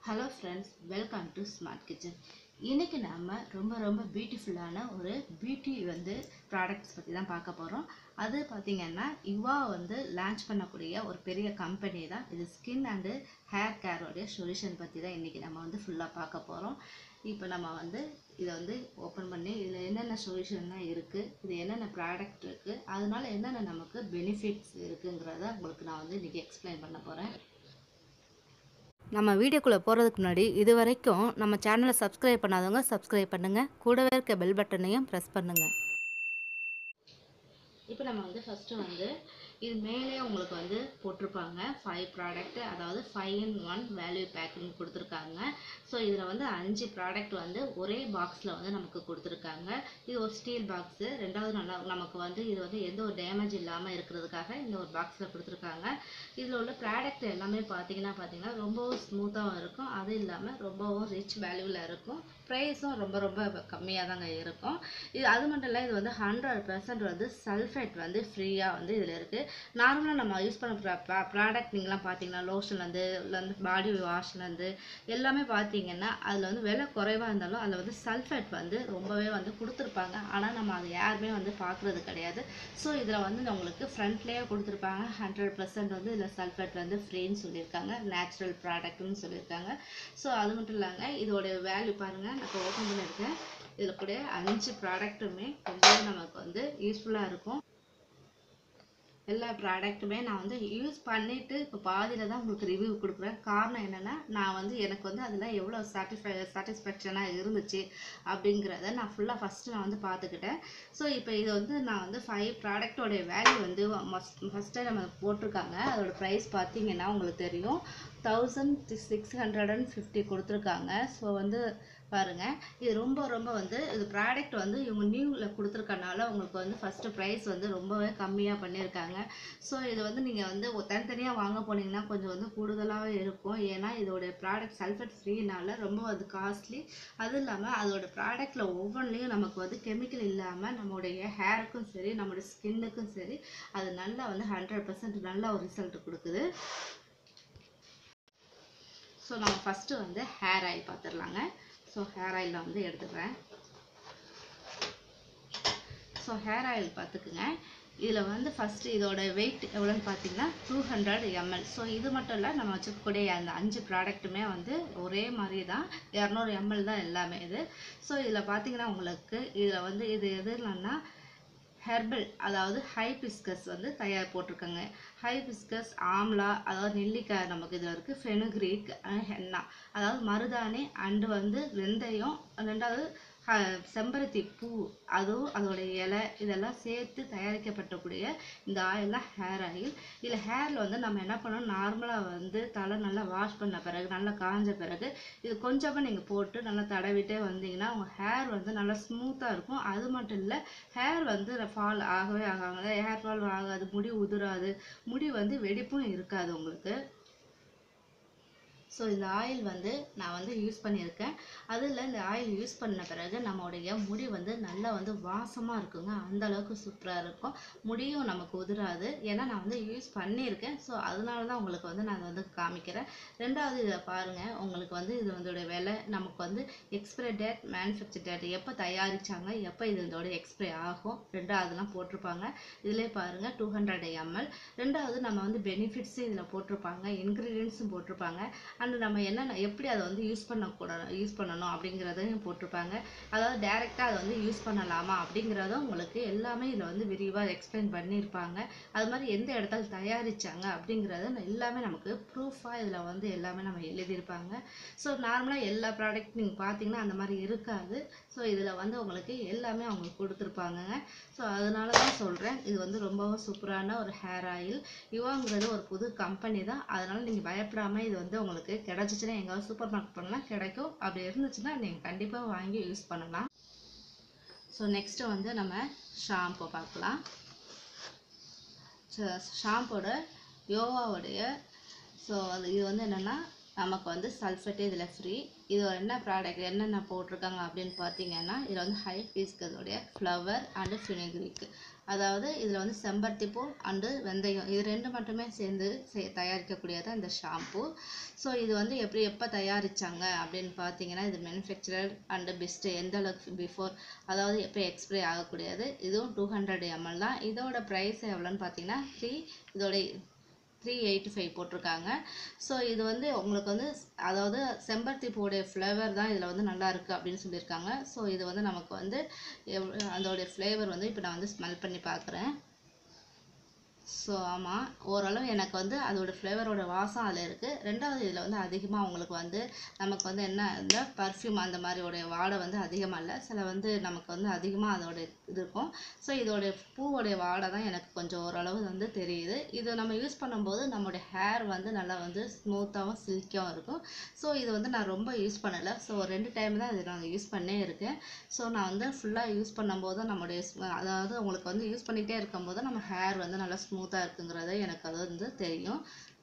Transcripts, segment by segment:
hello friends welcome to smart kitchen இன்னைக்கு நாம ரொம்ப ரொம்ப பியூட்டிஃபுல்லான ஒரு பியூட்டி வந்து ப்ராடக்ட்ஸ் பற்றி தான் பார்க்க போகிறோம் அது பார்த்தீங்கன்னா இவா வந்து லான்ச் பண்ணக்கூடிய ஒரு பெரிய கம்பெனி தான் இது ஸ்கின் அண்டு ஹேர் கேரோடைய சொல்யூஷன் பற்றி தான் இன்றைக்கி நம்ம வந்து ஃபுல்லாக பார்க்க போகிறோம் இப்போ நம்ம வந்து இதை வந்து ஓப்பன் பண்ணி இதில் என்னென்ன சொல்யூஷன்லாம் இருக்குது இது என்னென்ன ப்ராடக்ட் இருக்குது அதனால என்னென்ன நமக்கு பெனிஃபிட்ஸ் இருக்குங்கிறத உங்களுக்கு நான் வந்து இன்றைக்கி எக்ஸ்பிளைன் பண்ண போகிறேன் நம்ம வீடியோக்குள்ளே போகிறதுக்கு முன்னாடி இது வரைக்கும் நம்ம சேனலை சப்ஸ்கிரைப் பண்ணாதவங்க சப்ஸ்கிரைப் பண்ணுங்கள் கூடவே இருக்க பெல் பட்டனையும் ப்ரெஸ் பண்ணுங்கள் இப்போ நம்ம வந்து ஃபஸ்ட்டு வந்து இது மேலே உங்களுக்கு வந்து போட்டிருப்பாங்க ஃபைவ் ப்ராடக்ட் அதாவது five in one value packing கொடுத்துருக்காங்க ஸோ இதில் வந்து அஞ்சு ப்ராடக்ட் வந்து ஒரே பாக்ஸில் வந்து நமக்கு கொடுத்துருக்காங்க இது ஒரு ஸ்டீல் பாக்ஸு ரெண்டாவது நல்லா நமக்கு வந்து இது வந்து எந்த ஒரு டேமேஜ் இல்லாமல் இருக்கிறதுக்காக இந்த ஒரு பாக்ஸில் கொடுத்துருக்காங்க இதில் உள்ள ப்ராடக்ட் எல்லாமே பார்த்தீங்கன்னா பார்த்தீங்கன்னா ரொம்பவும் ஸ்மூத்தாகவும் இருக்கும் அது இல்லாமல் ரொம்பவும் ரிச் வேல்யூவில் இருக்கும் ப்ரைஸும் ரொம்ப ரொம்ப கம்மியாக தாங்க இருக்கும் இது அது மட்டும் இல்லை இது வந்து ஹண்ட்ரட் பர்சன்ட் வந்து சல்ஃபேட் வந்து ஃப்ரீயாக வந்து இதில் இருக்குது நார்மலாக நம்ம யூஸ் பண்ண ப்ராடக்ட் நீங்களாம் பார்த்தீங்கன்னா லோஷன்லேருந்து இல்லை வந்து பாடி வாஷ்லேருந்து எல்லாமே பார்த்தீங்கன்னா அதில் வந்து விலை குறைவாக இருந்தாலும் அதில் வந்து சல்ஃபேட் வந்து ரொம்பவே வந்து கொடுத்துருப்பாங்க ஆனால் நம்ம அதை யாருமே வந்து பார்க்குறது கிடையாது ஸோ இதில் வந்து உங்களுக்கு ஃப்ரண்ட்லேயே கொடுத்துருப்பாங்க ஹண்ட்ரட் பர்சன்ட் வந்து இதில் சல்ஃபேட் வந்து ஃப்ரீன்னு சொல்லியிருக்காங்க நேச்சுரல் ப்ராடக்ட்னு சொல்லியிருக்காங்க ஸோ அது மட்டும் இல்லைங்க இதோட வேல்யூ பாருங்கள் நான் இப்போ ஓப்பன் பண்ணியிருக்கேன் இதில் கூட அஞ்சு ப்ராடக்ட்டுமே ரொம்பவே நமக்கு வந்து யூஸ்ஃபுல்லாக இருக்கும் எல்லா ப்ராடக்ட்டுமே நான் வந்து யூஸ் பண்ணிவிட்டு இப்போ பாதியில் தான் உங்களுக்கு ரிவ்யூ கொடுக்குறேன் காரணம் என்னென்னா நான் வந்து எனக்கு வந்து அதில் எவ்வளோ சாட்டிஸ்ஃபை சாட்டிஸ்ஃபேக்ஷனாக இருந்துச்சு அப்படிங்கிறத நான் ஃபுல்லாக ஃபஸ்ட்டு நான் வந்து பார்த்துக்கிட்டேன் ஸோ இப்போ இது வந்து நான் வந்து ஃபைவ் ப்ராடக்டோடைய வேல்யூ வந்து ஃபஸ்ட்டே நம்ம போட்டிருக்காங்க அதோட ப்ரைஸ் பார்த்தீங்கன்னா உங்களுக்கு தெரியும் thousand six hundred and fifty கொடுத்துருக்காங்க ஸோ வந்து பாருங்கள் இது ரொம்ப ரொம்ப வந்து இது ப்ராடக்ட் வந்து இவங்க நியூவில் கொடுத்துருக்கனால உங்களுக்கு வந்து ஃபஸ்ட்டு ப்ரைஸ் வந்து ரொம்பவே கம்மியாக பண்ணியிருக்காங்க ஸோ இது வந்து நீங்கள் வந்து ஒரு தனித்தனியாக வாங்க போனீங்கன்னா கொஞ்சம் வந்து கூடுதலாகவே இருக்கும் ஏன்னா இதோட ப்ராடக்ட் சல்ஃபேட் ஃப்ரீனால ரொம்ப அது காஸ்ட்லி அதுவும் இல்லாமல் அதோட ப்ராடக்ட்டில் ஒவ்வொன்றிலையும் நமக்கு வந்து கெமிக்கல் இல்லாமல் நம்மளுடைய ஹேருக்கும் சரி நம்மளுடைய ஸ்கின்னுக்கும் சரி அது நல்லா வந்து ஹண்ட்ரட் பர்சன்ட் நல்ல ஒரு ரிசல்ட் கொடுக்குது ஸோ நம்ம ஃபஸ்ட்டு வந்து ஹேர் ஆயில் பார்த்துடலாங்க ஸோ ஹேர் ஆயில் வந்து எடுத்துக்கிறேன் ஸோ ஹேர் ஆயில் பார்த்துக்குங்க இதில் வந்து ஃபஸ்ட்டு இதோட வெயிட் எவ்வளோன்னு பார்த்தீங்கன்னா டூ ஹண்ட்ரட் எம்எல் ஸோ இது மட்டும் இல்லை நம்ம வச்சுக்கக்கூடிய அந்த அஞ்சு ப்ராடக்ட்டுமே வந்து ஒரே மாதிரி தான் இரநூறு எம்எல் தான் எல்லாமே இது ஸோ இதில் பார்த்தீங்கன்னா உங்களுக்கு இதில் வந்து இது எதுலன்னா ஹெர்பல் அதாவது ஹைபிஸ்கஸ் வந்து தயார் போட்டிருக்காங்க ஹைபிஸ்கஸ் ஆம்லா அதாவது நெல்லிக்காய் நமக்கு இதில் இருக்குது ஃபெனுக்ரீக் ஹென்னா அதாவது மருதாணி அண்டு வந்து வெந்தயம் ரெண்டாவது செம்பருத்தி பூ அதுவும் அதோட இலை இதெல்லாம் சேர்த்து தயாரிக்கப்பட்டக்கூடிய இந்த ஆயில்லாம் ஹேர் ஆயில் இதில் ஹேரில் வந்து நம்ம என்ன பண்ணணும் நார்மலாக வந்து தலை நல்லா வாஷ் பண்ண பிறகு நல்லா காஞ்ச பிறகு இது கொஞ்சமாக நீங்கள் போட்டு நல்லா தடவிட்டே வந்தீங்கன்னா உங்கள் ஹேர் வந்து நல்லா ஸ்மூத்தாக இருக்கும் அது மட்டும் இல்லை ஹேர் வந்து ஃபால் ஆகவே ஆகாது ஹேர் ஃபால் ஆகாது முடி உதிராது முடி வந்து வெடிப்பும் இருக்காது உங்களுக்கு ஸோ இந்த ஆயில் வந்து நான் வந்து யூஸ் பண்ணியிருக்கேன் அதில் இந்த ஆயில் யூஸ் பண்ண பிறகு நம்மளுடைய முடி வந்து நல்லா வந்து வாசமாக இருக்குங்க அந்த அளவுக்கு சூப்பராக இருக்கும் முடியும் நமக்கு உதிராது ஏன்னா நான் வந்து யூஸ் பண்ணியிருக்கேன் ஸோ அதனால தான் உங்களுக்கு வந்து நான் வந்து காமிக்கிறேன் ரெண்டாவது இதை பாருங்கள் உங்களுக்கு வந்து இது வந்து விலை நமக்கு வந்து எக்ஸ்பிரி டேட் மேனுஃபேக்சர் டேட் எப்போ தயாரித்தாங்க எப்போ இது இதோட எக்ஸ்பிரி ஆகும் ரெண்டாவதுலாம் போட்டிருப்பாங்க இதிலே பாருங்கள் டூ ஹண்ட்ரட் எம்எல் ரெண்டாவது நம்ம வந்து பெனிஃபிட்ஸும் இதில் போட்டிருப்பாங்க இன்க்ரீடியன்ஸும் போட்டிருப்பாங்க அண்ட் நம்ம என்னென்ன எப்படி அதை வந்து யூஸ் பண்ணக்கூடாது யூஸ் பண்ணணும் அப்படிங்கிறதையும் போட்டிருப்பாங்க அதாவது டேரெக்டாக அதை வந்து யூஸ் பண்ணலாமா அப்படிங்கிறதும் உங்களுக்கு எல்லாமே இதில் வந்து விரிவாக எக்ஸ்பிளைன் பண்ணியிருப்பாங்க அது மாதிரி எந்த இடத்துல தயாரித்தாங்க அப்படிங்கிறத எல்லாமே நமக்கு ப்ரூஃபாக இதில் வந்து எல்லாமே நம்ம எழுதியிருப்பாங்க ஸோ நார்மலாக எல்லா ப்ராடக்ட் நீங்கள் பார்த்தீங்கன்னா அந்த மாதிரி இருக்காது ஸோ இதில் வந்து உங்களுக்கு எல்லாமே அவங்களுக்கு கொடுத்துருப்பாங்கங்க ஸோ அதனால தான் சொல்கிறேன் இது வந்து ரொம்பவும் சூப்பரான ஒரு ஹேர் ஆயில் யுவாங்கிறது ஒரு புது கம்பெனி தான் அதனால் நீங்கள் பயப்படாமல் இது வந்து உங்களுக்கு கிடச்சிச்சின்னா எங்கேயாவது சூப்பர் மார்க்கெட் பண்ணலாம் கிடைக்கும் அப்படி இருந்துச்சுன்னா நீங்கள் கண்டிப்பாக வாங்கி யூஸ் பண்ணலாம் ஸோ நெக்ஸ்ட்டு வந்து நம்ம ஷாம்பு பார்க்கலாம் ஷாம்போட யோவாவுடைய ஸோ அது இது வந்து என்னென்னா நமக்கு வந்து சல்ஃபேட்டு இதில் ஃப்ரீ இது என்ன ப்ராடக்ட் என்னென்ன போட்டிருக்காங்க அப்படின்னு பார்த்தீங்கன்னா இதில் வந்து ஹை பீஸ்கதோடைய ஃப்ளவர் அண்டு ஃபினிக்ரிக் அதாவது இதில் வந்து செம்பருத்தி பூ அண்டு வெந்தயம் இது ரெண்டு மட்டுமே சேர்ந்து செய் தயாரிக்கக்கூடியது இந்த ஷாம்பு ஸோ இது வந்து எப்படி எப்போ தயாரிச்சாங்க அப்படின்னு பார்த்தீங்கன்னா இது மேனுஃபேக்சரர் அண்டு பெஸ்ட்டு எந்த அளவுக்கு பிஃபோர் அதாவது எப்போ எக்ஸ்பிரி ஆகக்கூடியது இதுவும் டூ ஹண்ட்ரட் எம்எல் தான் இதோட ப்ரைஸ் எவ்வளோன்னு பார்த்தீங்கன்னா த்ரீ இதோட த்ரீ எயிட்டி ஃபைவ் போட்டிருக்காங்க ஸோ இது வந்து உங்களுக்கு வந்து அதாவது செம்பருத்தி பூவுடைய ஃப்ளேவர் தான் இதில் வந்து நல்லா இருக்குது அப்படின்னு சொல்லியிருக்காங்க ஸோ இது வந்து நமக்கு வந்து எவ் அதோடைய ஃப்ளேவர் வந்து இப்போ நான் வந்து ஸ்மெல் பண்ணி பார்க்குறேன் ஸோ ஆமாம் ஓரளவு எனக்கு வந்து அதோட ஃப்ளேவரோட வாசம் அதில் இருக்குது ரெண்டாவது இதில் வந்து அதிகமாக உங்களுக்கு வந்து நமக்கு வந்து என்ன இந்த பர்ஃப்யூம் அந்த மாதிரியோடைய வாடை வந்து அதிகமாக இல்லை சில வந்து நமக்கு வந்து அதிகமாக அதோட இது இருக்கும் ஸோ இதோடைய பூவோடைய வாடை தான் எனக்கு கொஞ்சம் ஓரளவு வந்து தெரியுது இது நம்ம யூஸ் பண்ணும்போது நம்மளுடைய ஹேர் வந்து நல்லா வந்து ஸ்மூத்தாகவும் சில்கியாகவும் இருக்கும் ஸோ இது வந்து நான் ரொம்ப யூஸ் பண்ணலை ஸோ ரெண்டு டைம் தான் இது நான் யூஸ் பண்ணே இருக்கேன் ஸோ நான் வந்து ஃபுல்லாக யூஸ் பண்ணும்போது நம்மளுடைய sm- அதாவது உங்களுக்கு வந்து யூஸ் பண்ணிகிட்டே இருக்கும்போது நம்ம ஹேர் வந்து நல்லா ஸ்மூத்தாக இருக்குங்கிறது எனக்கு அது வந்து தெரியும்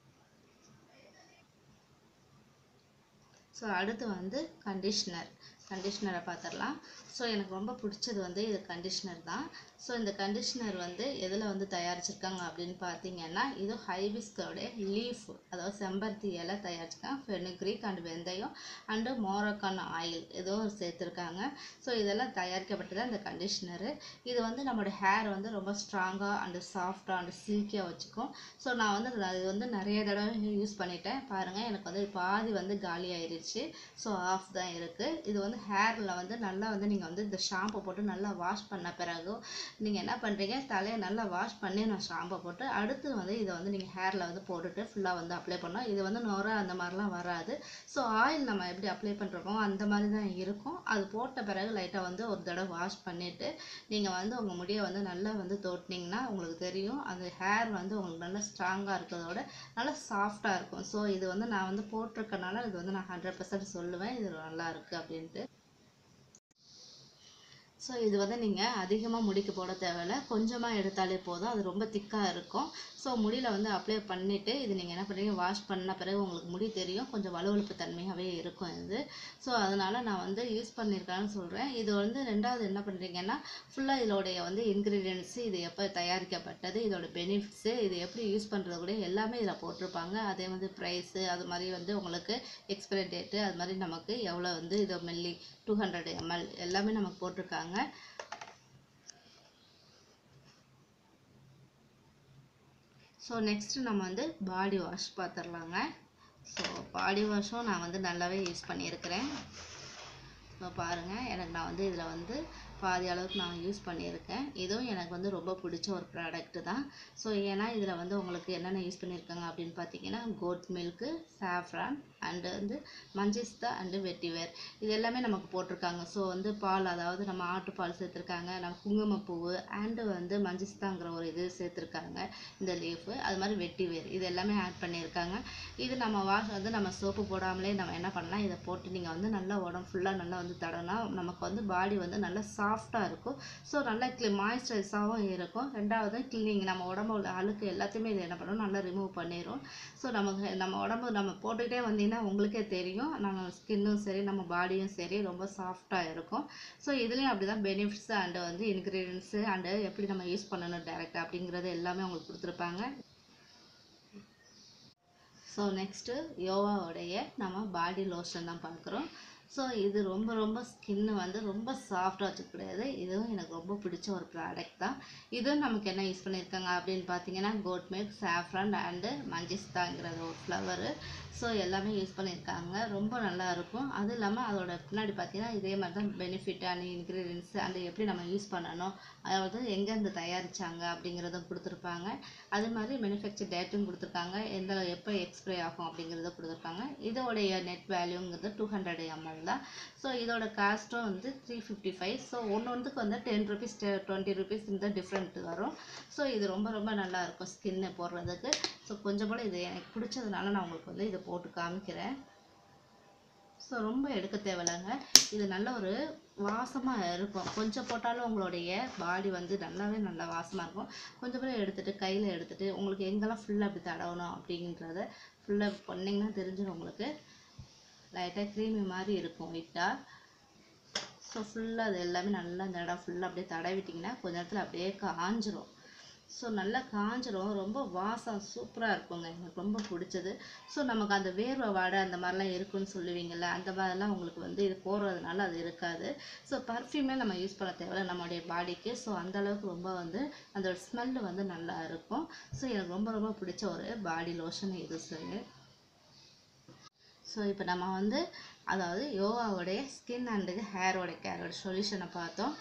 ஸோ அடுத்து வந்து கண்டிஷ்னர் கண்டிஷ்னரை பார்த்துடலாம் ஸோ எனக்கு ரொம்ப பிடிச்சது வந்து இது கண்டிஷ்னர் தான் ஸோ இந்த கண்டிஷ்னர் வந்து எதில் வந்து தயாரிச்சிருக்காங்க அப்படின்னு பார்த்தீங்கன்னா இது ஹைபிஸ்கோடைய லீஃப் அதாவது செம்பருத்தி இலை தயாரிச்சிருக்காங்க ஃபெனுக்ரிக் அண்ட் வெந்தயம் அண்டு மோரக்கான் ஆயில் ஏதோ ஒரு சேர்த்துருக்காங்க ஸோ இதெல்லாம் தயாரிக்கப்பட்டது அந்த கண்டிஷ்னரு இது வந்து நம்மளோட ஹேர் வந்து ரொம்ப ஸ்ட்ராங்காக அண்டு சாஃப்டாக அண்டு சில்கியாக வச்சுக்கும் ஸோ நான் வந்து அது இது வந்து நிறைய தடவை யூஸ் பண்ணிட்டேன் பாருங்கள் எனக்கு வந்து பாதி வந்து காலி ஆயிருச்சு ஸோ ஆஃப் தான் இருக்குது இது வந்து ஹேரில் வந்து நல்லா வந்து நீங்கள் வந்து இந்த ஷாம்பு போட்டு நல்லா வாஷ் பண்ண பிறகு நீங்கள் என்ன பண்ணுறீங்க தலையை நல்லா வாஷ் பண்ணி நான் ஷாம்பை போட்டு அடுத்து வந்து இதை வந்து நீங்கள் ஹேரில் வந்து போட்டுட்டு ஃபுல்லாக வந்து அப்ளை பண்ணோம் இது வந்து நுர அந்த மாதிரிலாம் வராது ஸோ ஆயில் நம்ம எப்படி அப்ளை பண்ணுறோமோ அந்த மாதிரி தான் இருக்கும் அது போட்ட பிறகு லைட்டாக வந்து ஒரு தடவை வாஷ் பண்ணிவிட்டு நீங்கள் வந்து உங்கள் முடியை வந்து நல்லா வந்து தோட்டினீங்கன்னா உங்களுக்கு தெரியும் அந்த ஹேர் வந்து உங்களுக்கு நல்லா ஸ்ட்ராங்காக இருக்கிறதோட நல்லா சாஃப்டாக இருக்கும் ஸோ இது வந்து நான் வந்து போட்டிருக்கனால இது வந்து நான் ஹண்ட்ரட் பர்சன்ட் சொல்லுவேன் இது நல்லா இருக்குது அப்படின்ட்டு ஸோ இது வந்து நீங்கள் அதிகமாக முடிக்கு போட தேவையில்ல கொஞ்சமாக எடுத்தாலே போதும் அது ரொம்ப திக்காக இருக்கும் ஸோ முடியில் வந்து அப்ளை பண்ணிவிட்டு இது நீங்கள் என்ன பண்ணுறீங்க வாஷ் பண்ண பிறகு உங்களுக்கு முடி தெரியும் கொஞ்சம் வலுவழுப்பு தன்மையாகவே இருக்கும் இது ஸோ அதனால் நான் வந்து யூஸ் பண்ணியிருக்கேன்னு சொல்கிறேன் இது வந்து ரெண்டாவது என்ன பண்ணுறீங்கன்னா ஃபுல்லாக இதோடைய வந்து இன்க்ரீடியன்ஸு இது எப்போ தயாரிக்கப்பட்டது இதோட பெனிஃபிட்ஸு இது எப்படி யூஸ் பண்ணுறது கூட எல்லாமே இதில் போட்டிருப்பாங்க அதே வந்து ப்ரைஸு அது மாதிரி வந்து உங்களுக்கு எக்ஸ்பைரி டேட்டு அது மாதிரி நமக்கு எவ்வளோ வந்து இது மில்லி டூ ஹண்ட்ரட் எம்எல் எல்லாமே நமக்கு போட்டிருக்காங்க ஸோ நெக்ஸ்ட்டு நம்ம வந்து பாடி வாஷ் பார்த்துடலாங்க ஸோ பாடி வாஷும் நான் வந்து நல்லாவே யூஸ் பண்ணியிருக்கிறேன் ஸோ பாருங்கள் எனக்கு நான் வந்து இதில் வந்து பாதி அளவுக்கு நான் யூஸ் பண்ணியிருக்கேன் இதுவும் எனக்கு வந்து ரொம்ப பிடிச்ச ஒரு ப்ராடக்ட்டு தான் ஸோ ஏன்னா இதில் வந்து உங்களுக்கு என்னென்ன யூஸ் பண்ணியிருக்காங்க அப்படின்னு பார்த்தீங்கன்னா கோட் மில்க்கு சாஃப்ரான் அண்டு வந்து மஞ்சிஸ்தா அண்டு வெட்டிவேர் இது எல்லாமே நமக்கு போட்டிருக்காங்க ஸோ வந்து பால் அதாவது நம்ம ஆட்டுப்பால் சேர்த்துருக்காங்க நம்ம குங்குமப்பூவு அண்டு வந்து மஞ்சிஸ்தாங்கிற ஒரு இது சேர்த்துருக்காங்க இந்த லீஃபு அது மாதிரி வெட்டிவேர் இது எல்லாமே ஆட் பண்ணியிருக்காங்க இது நம்ம வாஷ் வந்து நம்ம சோப்பு போடாமலே நம்ம என்ன பண்ணலாம் இதை போட்டு நீங்கள் வந்து நல்லா உடம்பு ஃபுல்லாக நல்லா வந்து தடவினா நமக்கு வந்து பாடி வந்து நல்லா சாஃப்டாக இருக்கும் ஸோ நல்லா க்ளி மாய்ஸ்சரைஸாகவும் இருக்கும் ரெண்டாவது க்ளீனிங் நம்ம உடம்பு உள்ள அழுக்கு எல்லாத்தையுமே இது என்ன பண்ணும் நல்லா ரிமூவ் பண்ணிடும் ஸோ நமக்கு நம்ம உடம்பு நம்ம போட்டுக்கிட்டே வந்தீங்கன்னா உங்களுக்கே தெரியும் நம்ம ஸ்கின்னும் சரி நம்ம பாடியும் சரி ரொம்ப சாஃப்டாக இருக்கும் ஸோ இதுலேயும் அப்படி தான் பெனிஃபிட்ஸ் அண்டு வந்து இன்க்ரீடியன்ஸு அண்டு எப்படி நம்ம யூஸ் பண்ணணும் டேரெக்டாக அப்படிங்கிறது எல்லாமே உங்களுக்கு கொடுத்துருப்பாங்க ஸோ நெக்ஸ்ட்டு யோவாவுடைய நம்ம பாடி லோஷன் தான் பார்க்குறோம் ஸோ இது ரொம்ப ரொம்ப ஸ்கின்னு வந்து ரொம்ப சாஃப்டாக வச்சுக்கூடாது இதுவும் எனக்கு ரொம்ப பிடிச்ச ஒரு ப்ராடக்ட் தான் இதுவும் நமக்கு என்ன யூஸ் பண்ணியிருக்காங்க அப்படின்னு பார்த்தீங்கன்னா கோட் மில்க் சாஃப்ரான் அண்டு மஞ்சிஸ்தாங்கிறது ஒரு ஃப்ளவரு ஸோ எல்லாமே யூஸ் பண்ணியிருக்காங்க ரொம்ப நல்லா இருக்கும் அதுவும் இல்லாமல் அதோட பின்னாடி பார்த்தீங்கன்னா இதே மாதிரி தான் பெனிஃபிட் அண்ட் இன்க்ரீடியன்ஸ் அந்த எப்படி நம்ம யூஸ் பண்ணணும் அதாவது எங்கேருந்து தயாரிச்சாங்க அப்படிங்கிறதும் கொடுத்துருப்பாங்க அது மாதிரி மேனுஃபேக்சர் டேட்டும் கொடுத்துருக்காங்க எந்த எப்போ எக்ஸ்பிரை ஆகும் அப்படிங்கிறத கொடுத்துருக்காங்க இதோடைய நெட் வேல்யூங்கிறது டூ ஹண்ட்ரட் எம்எல் தான் ஸோ இதோட காஸ்ட்டும் வந்து த்ரீ ஃபிஃப்டி ஃபைவ் ஸோ ஒன்று ஒன்றுக்கு வந்து டென் ருபீஸ் டுவெண்ட்டி ருபீஸ் இந்த டிஃப்ரெண்ட் வரும் ஸோ இது ரொம்ப ரொம்ப நல்லா இருக்கும் ஸ்கின்னு போடுறதுக்கு ஸோ கொஞ்சம் போல் இது எனக்கு பிடிச்சதுனால நான் உங்களுக்கு வந்து இதை போட்டு காமிக்கிறேன் ஸோ ரொம்ப எடுக்க தேவையில்லைங்க இது நல்ல ஒரு வாசமாக இருக்கும் கொஞ்சம் போட்டாலும் உங்களுடைய பாடி வந்து நல்லாவே நல்லா வாசமாக இருக்கும் கொஞ்சம் கூட எடுத்துட்டு கையில் எடுத்துட்டு உங்களுக்கு எங்கெல்லாம் ஃபுல்லாக அப்படி தடவணும் அப்படின்றத ஃபுல்லாக பண்ணிங்கன்னா தெரிஞ்சிடும் உங்களுக்கு லைட்டாக க்ரீமி மாதிரி இருக்கும் ஒயிட்டாக ஸோ ஃபுல்லாக அது எல்லாமே நல்லா இந்த இடம் ஃபுல்லாக அப்படியே தடவிட்டிங்கன்னா கொஞ்ச நேரத்தில் அப்படியே காஞ்சிரும் ஸோ நல்லா காஞ்சிரும் ரொம்ப வாசம் சூப்பராக இருக்குங்க எனக்கு ரொம்ப பிடிச்சது ஸோ நமக்கு அந்த வேர்வை வாடை அந்த மாதிரிலாம் இருக்குன்னு சொல்லுவீங்கள்ல அந்த மாதிரிலாம் உங்களுக்கு வந்து இது போடுறதுனால அது இருக்காது ஸோ பர்ஃப்யூமே நம்ம யூஸ் பண்ண தேவையில்ல நம்மளுடைய பாடிக்கு ஸோ அந்த அளவுக்கு ரொம்ப வந்து அந்த ஸ்மெல்லு வந்து நல்லா இருக்கும் ஸோ எனக்கு ரொம்ப ரொம்ப பிடிச்ச ஒரு பாடி லோஷன் இது சார் ஸோ இப்போ நம்ம வந்து அதாவது யோகாவுடைய ஸ்கின் அண்டு ஹேரோட கேரோட சொல்யூஷனை பார்த்தோம்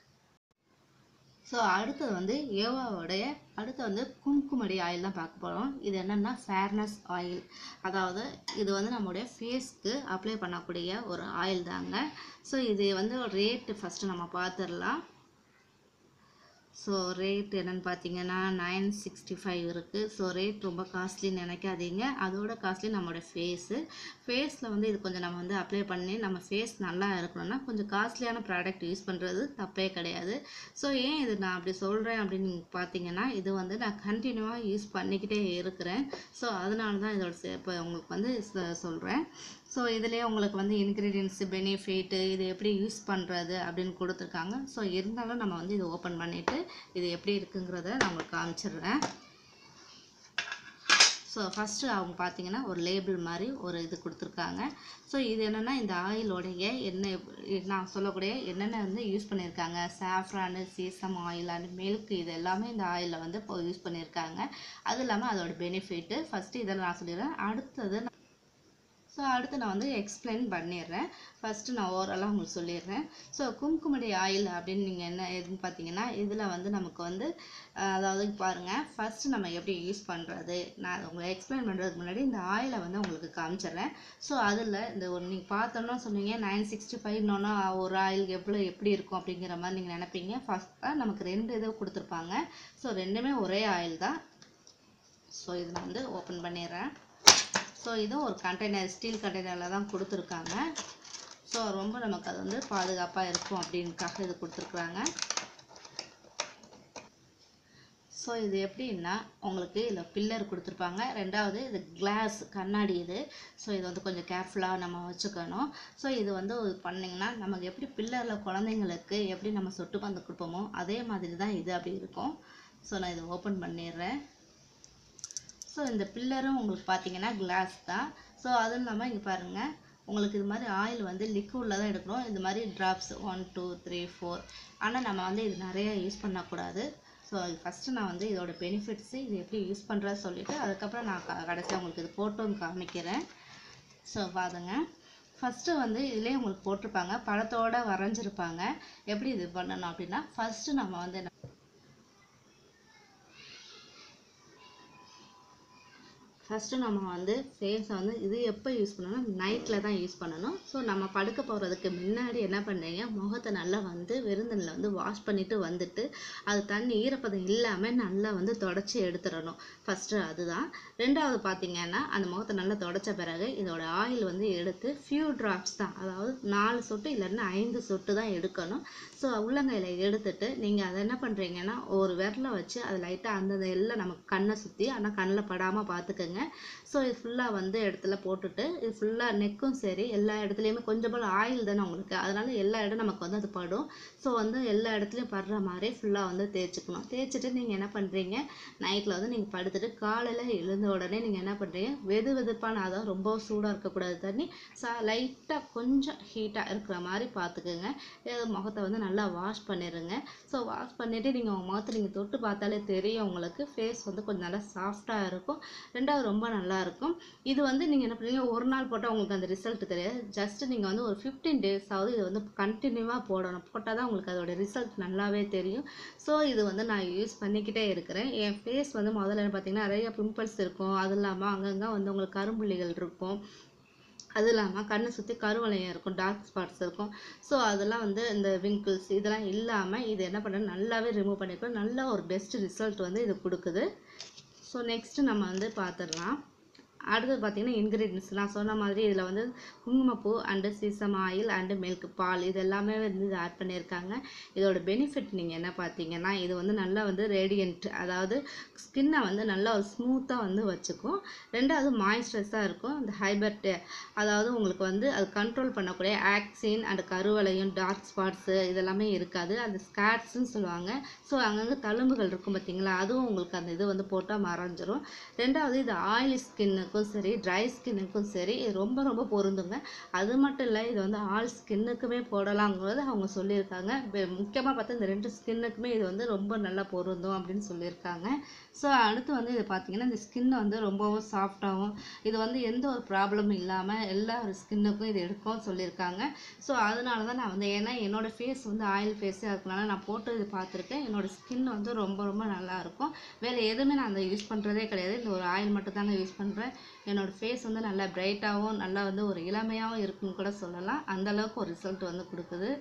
ஸோ அடுத்தது வந்து யோகாவோடைய அடுத்து வந்து கும்குமடி ஆயில் தான் பார்க்க போகிறோம் இது என்னென்னா ஃபேர்னஸ் ஆயில் அதாவது இது வந்து நம்மளுடைய ஃபேஸ்க்கு அப்ளை பண்ணக்கூடிய ஒரு ஆயில் தாங்க ஸோ இது வந்து ரேட்டு ஃபஸ்ட்டு நம்ம பார்த்துடலாம் ஸோ ரேட் என்னன்னு பார்த்தீங்கன்னா நைன் சிக்ஸ்டி ஃபைவ் இருக்குது ஸோ ரேட் ரொம்ப காஸ்ட்லின்னு நினைக்காதீங்க அதோட காஸ்ட்லி நம்மளோட ஃபேஸு ஃபேஸில் வந்து இது கொஞ்சம் நம்ம வந்து அப்ளை பண்ணி நம்ம ஃபேஸ் நல்லா இருக்கணும்னா கொஞ்சம் காஸ்ட்லியான ப்ராடக்ட் யூஸ் பண்ணுறது தப்பே கிடையாது ஸோ ஏன் இது நான் அப்படி சொல்கிறேன் அப்படின்னு நீங்க பார்த்தீங்கன்னா இது வந்து நான் கண்டினியூவாக யூஸ் பண்ணிக்கிட்டே இருக்கிறேன் ஸோ அதனால தான் இதோட சே- இப்போ உங்களுக்கு வந்து சொல்கிறேன் ஸோ இதுலேயே உங்களுக்கு வந்து இன்க்ரீடியன்ஸு பெனிஃபிட்டு இது எப்படி யூஸ் பண்ணுறது அப்படின்னு கொடுத்துருக்காங்க ஸோ இருந்தாலும் நம்ம வந்து இதை ஓப்பன் பண்ணிவிட்டு இது எப்படி இருக்குங்கிறத நான் உங்களுக்கு காமிச்சிடுறேன் ஸோ ஃபஸ்ட்டு அவங்க பார்த்தீங்கன்னா ஒரு லேபிள் மாதிரி ஒரு இது கொடுத்துருக்காங்க ஸோ இது என்னென்னா இந்த ஆயிலோடைய என்ன நான் சொல்லக்கூடிய என்னென்ன வந்து யூஸ் பண்ணியிருக்காங்க saffron sesame oil and milk இது எல்லாமே இந்த ஆயிலில் வந்து இப்போ யூஸ் பண்ணியிருக்காங்க அது இல்லாமல் அதோட பெனிஃபிட்டு ஃபஸ்ட்டு இதெல்லாம் நான் சொல்லிடுறேன் அடுத்தது ஸோ அடுத்து நான் வந்து எக்ஸ்பிளைன் பண்ணிடுறேன் ஃபஸ்ட்டு நான் ஓரலாக உங்களுக்கு சொல்லிடுறேன் ஸோ கும்குமடி ஆயில் அப்படின்னு நீங்கள் என்ன எதுன்னு பார்த்தீங்கன்னா இதில் வந்து நமக்கு வந்து அஹ், அதாவது பாருங்கள் ஃபஸ்ட்டு நம்ம எப்படி யூஸ் பண்ணுறது நான் உங்களுக்கு எக்ஸ்பிளைன் பண்ணுறதுக்கு முன்னாடி இந்த ஆயிலை வந்து உங்களுக்கு காமிச்சிடுறேன் ஸோ அதில் இந்த ஒரு நீங்கள் பார்த்தோன்னா சொன்னீங்க நைன் சிக்ஸ்டி ஃபைவ்னோன்னா ஒரு ஆயில் எவ்வளோ எப்படி இருக்கும் அப்படிங்கிற மாதிரி நீங்கள் நினைப்பீங்க ஃபஸ்ட்டாக நமக்கு ரெண்டு இது கொடுத்துருப்பாங்க ஸோ ரெண்டுமே ஒரே ஆயில் தான் ஸோ இது நான் வந்து ஓப்பன் பண்ணிடுறேன் ஸோ இதுவும் ஒரு கண்டெய்னர் ஸ்டீல் கண்டெய்னரில் தான் கொடுத்துருக்காங்க ஸோ ரொம்ப நமக்கு அது வந்து பாதுகாப்பாக இருக்கும் அப்படின்னுக்காக இது கொடுத்துருக்குறாங்க ஸோ இது எப்படின்னா உங்களுக்கு இதில் பில்லர் கொடுத்துருப்பாங்க ரெண்டாவது இது கிளாஸ் கண்ணாடி இது ஸோ இது வந்து கொஞ்சம் கேர்ஃபுல்லாக நம்ம வச்சுக்கணும் ஸோ இது வந்து பண்ணிங்கன்னா நமக்கு எப்படி பில்லரில் குழந்தைங்களுக்கு எப்படி நம்ம சொட்டு மருந்து கொடுப்போமோ அதே மாதிரி தான் இது அப்படி இருக்கும் ஸோ நான் இதை ஓப்பன் பண்ணிடுறேன் ஸோ இந்த பில்லரும் உங்களுக்கு பார்த்தீங்கன்னா கிளாஸ் தான் ஸோ அதுவும் இல்லாமல் இங்கே பாருங்கள் உங்களுக்கு இது மாதிரி ஆயில் வந்து லிக்விடில் தான் எடுக்கணும் இது மாதிரி drops one two three four ஆனால் நம்ம வந்து இது நிறைய யூஸ் பண்ணக்கூடாது ஸோ ஃபஸ்ட்டு நான் வந்து இதோட பெனிஃபிட்ஸு இது எப்படி யூஸ் பண்ணுறது சொல்லிவிட்டு அதுக்கப்புறம் நான் க கடைசியாக உங்களுக்கு இது போட்டும் காமிக்கிறேன் ஸோ பாருங்க ஃபஸ்ட்டு வந்து இதுலேயே உங்களுக்கு போட்டிருப்பாங்க படத்தோட வரைஞ்சிருப்பாங்க எப்படி இது பண்ணணும் அப்படின்னா ஃபஸ்ட்டு நம்ம வந்து என்ன ஃபஸ்ட்டு நம்ம வந்து ஃபேஸை வந்து இது எப்போ யூஸ் பண்ணணும் நைட்டில் தான் யூஸ் பண்ணணும் ஸோ நம்ம படுக்க போகிறதுக்கு முன்னாடி என்ன பண்ணுறீங்க முகத்தை நல்லா வந்து வெறுந்தண்ணில் வந்து வாஷ் பண்ணிவிட்டு வந்துட்டு அது தண்ணி ஈரப்பதம் இல்லாமல் நல்லா வந்து தொடச்சி எடுத்துடணும் ஃபஸ்ட்டு அதுதான் ரெண்டாவது பார்த்தீங்கன்னா அந்த முகத்தை நல்லா தொடச்ச பிறகு இதோட ஆயில் வந்து எடுத்து ஃபியூ ட்ராப்ஸ் தான் அதாவது நாலு சொட்டு இல்லைன்னா ஐந்து சொட்டு தான் எடுக்கணும் ஸோ உள்ளங்கையில் எடுத்துட்டு நீங்கள் அதை என்ன பண்ணுறீங்கன்னா ஒரு விரலை வச்சு அது லைட்டாக அந்தந்த எல்லாம் நமக்கு கண்ணை சுற்றி ஆனால் கண்ணில் படாமல் பார்த்துக்கோங்க ஸோ இது ஃபுல்லாக வந்து இடத்துல போட்டுட்டு இது ஃபுல்லாக நெக்கும் சரி எல்லா இடத்துலையுமே கொஞ்சம் போல் ஆயில் தானே உங்களுக்கு அதனால எல்லா இடம் நமக்கு வந்து அது படும் ஸோ வந்து எல்லா இடத்துலையும் படுற மாதிரி ஃபுல்லாக வந்து தேய்ச்சிக்கணும் தேய்ச்சிட்டு நீங்கள் என்ன பண்ணுறீங்க நைட்டில் வந்து நீங்கள் படுத்துட்டு காலையில் எழுந்த உடனே நீங்கள் என்ன பண்ணுறீங்க வெது வெதுப்பான அதாவது ரொம்ப சூடாக இருக்கக்கூடாது தண்ணி சா லைட்டாக கொஞ்சம் ஹீட்டாக இருக்கிற மாதிரி பார்த்துக்குங்க இது முகத்தை வந்து நல்லா வாஷ் பண்ணிடுங்க ஸோ வாஷ் பண்ணிவிட்டு நீங்கள் உங்கள் முகத்தை நீங்கள் தொட்டு பார்த்தாலே தெரியும் உங்களுக்கு ஃபேஸ் வந்து கொஞ்சம் நல்லா சாஃப்டாக இருக்கும் ரெண்டாவது ரொம்ப நல்லா இருக்கும் இது வந்து நீங்கள் என்ன பண்ணுறீங்க ஒரு நாள் போட்டால் உங்களுக்கு அந்த ரிசல்ட் தெரியாது ஜஸ்ட் நீங்கள் வந்து ஒரு ஃபிஃப்டீன் டேஸ் ஆகுது இது வந்து கண்டினியூவாக போடணும் போட்டால் தான் உங்களுக்கு அதோட ரிசல்ட் நல்லாவே தெரியும் ஸோ இது வந்து நான் யூஸ் பண்ணிக்கிட்டே இருக்கிறேன் என் ஃபேஸ் வந்து முதல்ல பார்த்தீங்கன்னா நிறைய பிம்பிள்ஸ் இருக்கும் அது இல்லாமல் அங்கங்கே வந்து உங்களுக்கு கரும்புள்ளிகள் இருக்கும் அது இல்லாமல் கண்ணை சுற்றி கருவளையம் இருக்கும் டார்க் ஸ்பாட்ஸ் இருக்கும் ஸோ அதெல்லாம் வந்து இந்த விங்கிள்ஸ் இதெல்லாம் இல்லாமல் இது என்ன பண்ணுறது நல்லாவே ரிமூவ் பண்ணிருக்கோம் நல்ல ஒரு பெஸ்ட் ரிசல்ட் வந்து இது கொடுக்குது ஸோ நெக்ஸ்ட்டு நம்ம வந்து பார்த்துடலாம் அடுத்தது பார்த்தீங்கன்னா இன்க்ரீடியன்ஸ் நான் சொன்ன மாதிரி இதில் வந்து குங்குமப்பூ and sesame oil and milk பால் இது எல்லாமே வந்து இது ஆட் பண்ணியிருக்காங்க இதோட பெனிஃபிட் நீங்கள் என்ன பார்த்தீங்கன்னா இது வந்து நல்லா வந்து ரேடியன்ட் அதாவது ஸ்கின்னை வந்து நல்லா ஒரு ஸ்மூத்தாக வந்து வச்சுக்கும் ரெண்டாவது மாய்ஸ்சரைஸாக இருக்கும் இந்த ஹைபர்ட் அதாவது உங்களுக்கு வந்து அது கண்ட்ரோல் பண்ணக்கூடிய ஆக்சின் அண்ட் கருவளையும் டார்க் ஸ்பாட்ஸு இதெல்லாமே இருக்காது அது ஸ்காட்ஸ்ன்னு சொல்லுவாங்க ஸோ அங்கங்கே தழும்புகள் இருக்கும் பார்த்தீங்களா அதுவும் உங்களுக்கு அந்த இது வந்து போட்டால் மறைஞ்சிரும் ரெண்டாவது இது ஆயிலி ஸ்கின்னுக்கும் சரி ட்ரை ஸ்கின்னுக்கும் சரி இது ரொம்ப ரொம்ப பொருந்துங்க அது மட்டும் இல்லை இது வந்து ஆல் ஸ்கின்னுக்குமே போடலாங்கிறது அவங்க சொல்லியிருக்காங்க முக்கியமாக பார்த்தா இந்த ரெண்டு ஸ்கின்னுக்குமே இது வந்து ரொம்ப நல்லா பொருந்தும் அப்படின்னு சொல்லியிருக்காங்க ஸோ அடுத்து வந்து இது பார்த்தீங்கன்னா இந்த ஸ்கின் வந்து ரொம்பவும் சாஃப்டாகவும் இது வந்து எந்த ஒரு ப்ராப்ளமும் இல்லாமல் எல்லா ஒரு ஸ்கின்னுக்கும் இது எடுக்கும் சொல்லியிருக்காங்க ஸோ அதனால தான் நான் வந்து ஏன்னா என்னோட ஃபேஸ் வந்து ஆயில் ஃபேஸாக இருக்கனால நான் போட்டு இது பார்த்துருக்கேன் என்னோட ஸ்கின் வந்து ரொம்ப ரொம்ப நல்லா இருக்கும் வேறு எதுவுமே நான் அதை யூஸ் பண்ணுறதே கிடையாது இந்த ஒரு ஆயில் மட்டும் தாங்க யூஸ் பண்ணுறேன் என்னோட ஃபேஸ் வந்து நல்லா பிரைட்டாகவும் நல்லா வந்து ஒரு இளமையாகவும் இருக்குன்னு கூட சொல்லலாம் அந்த அளவுக்கு ஒரு ரிசல்ட் வந்து கொடுக்குது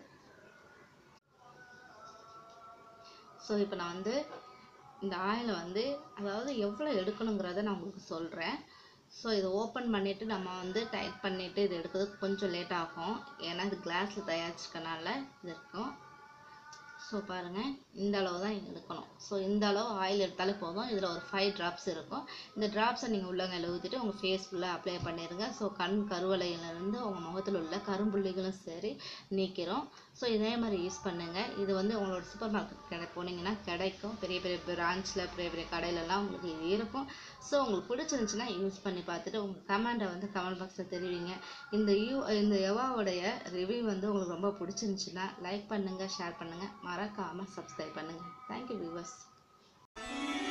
ஸோ இப்போ நான் வந்து இந்த ஆயிலை வந்து அதாவது எவ்வளோ எடுக்கணுங்கிறத நான் உங்களுக்கு சொல்கிறேன் ஸோ இதை ஓப்பன் பண்ணிவிட்டு நம்ம வந்து டைட் பண்ணிவிட்டு இது எடுக்கிறதுக்கு கொஞ்சம் லேட் ஆகும் ஏன்னா இது கிளாஸில் தயாரிச்சிக்கனால இது இருக்கும் ஸோ பாருங்கள் இந்த அளவு தான் எடுக்கணும் ஸோ இந்த அளவு ஆயில் எடுத்தாலே போதும் இதில் ஒரு ஃபைவ் ட்ராப்ஸ் இருக்கும் இந்த ட்ராப்ஸை நீங்கள் உள்ளங்கையில் ஊற்றிட்டு உங்கள் ஃபேஸ் ஃபுல்லாக அப்ளை பண்ணிடுங்க ஸோ கண் கருவளையிலேருந்து உங்கள் முகத்தில் உள்ள கரும்புள்ளிகளும் சரி நீக்கிறோம் ஸோ இதே மாதிரி யூஸ் பண்ணுங்கள் இது வந்து உங்களோட சூப்பர் மார்க்கெட் கடை போனீங்கன்னா கிடைக்கும் பெரிய பெரிய பிரான்ச்சில் பெரிய பெரிய கடையிலலாம் உங்களுக்கு இது இருக்கும் ஸோ உங்களுக்கு பிடிச்சிருந்துச்சுன்னா யூஸ் பண்ணி பார்த்துட்டு உங்கள் கமெண்ட்டை வந்து கமெண்ட் பாக்ஸில் தெரிவிங்க இந்த யூ இந்த எவாவுடைய ரிவ்யூ வந்து உங்களுக்கு ரொம்ப பிடிச்சிருந்துச்சுன்னா லைக் பண்ணுங்கள் ஷேர் பண்ணுங்கள் மறக்காமல் சப்ஸ்கிரைப் பண்ணுங்கள் தேங்க்யூ வியூவர்ஸ்